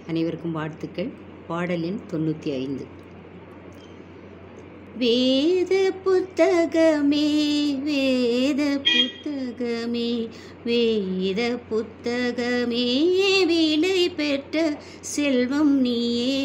அனைவருக்கும் வாழ்த்துக்கள் பாடல் எண் தொண்ணூற்றி ஐந்து வேத புத்தகமே வேத புத்தகமே வேத புத்தகமே விலை பெற்ற செல்வம் நீயே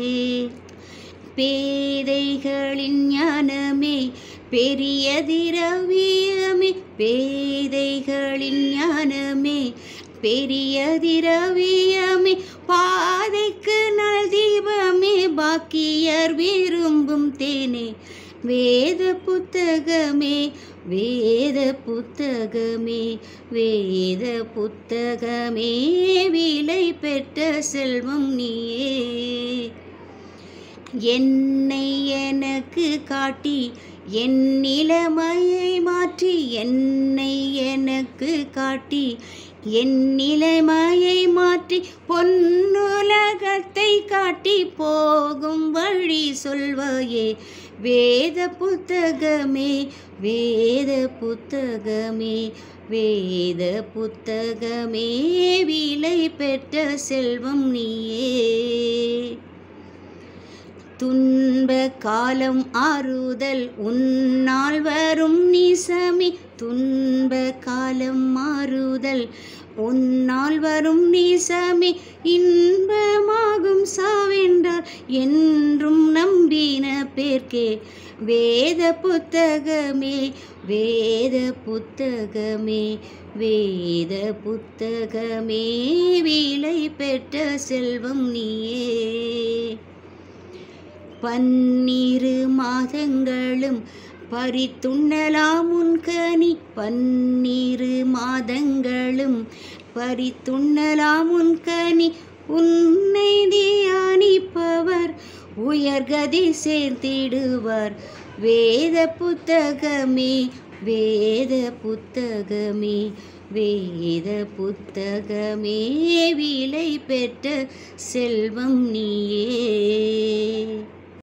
பேதைகளின் ஞானமே பெரிய திரவியமே பேதைகளின் ஞானமே பெரிய திரவியமே பாதைக்கு நல் தீபமே பாக்கியர் விரும்பும் தேனே வேத புத்தகமே வேத புத்தகமே வேத புத்தகமே விலை பெற்ற செல்வம் நீயே என்னை எனக்கு காட்டி என் நிலைமையை மாற்றி என்னை எனக்கு காட்டி என் நிலைமையை மாற்றி பொன்னுலகத்தை காட்டி போகும் வழி சொல்வாயே வேத புத்தகமே வேத புத்தகமே வேத புத்தகமே விலை பெற்ற செல்வம் நீயே துன்ப காலம் ஆறுதல் உன்னால் வரும் நிசமி துன்ப காலம் மாறுதல் உன்னால் வரும் நிசமி இன்பமாகும் சாவென்றார் என்றும் நம்பின பேர்க்கே வேத புத்தகமே வேத புத்தகமே வேத புத்தகமே விலை பெற்ற செல்வம் நீயே பன்னிரு மாதங்களும் பறித்துண்ணலாம் உன்கனி பன்னிரு மாதங்களும் பறித்துண்ணலாம் உன்கனி உன்னை தியானிப்பவர் உயர்கதி சேர்த்திடுவார் வேத புத்தகமே வேத புத்தகமே வேத புத்தகமே விலை பெற்ற செல்வம் நீயே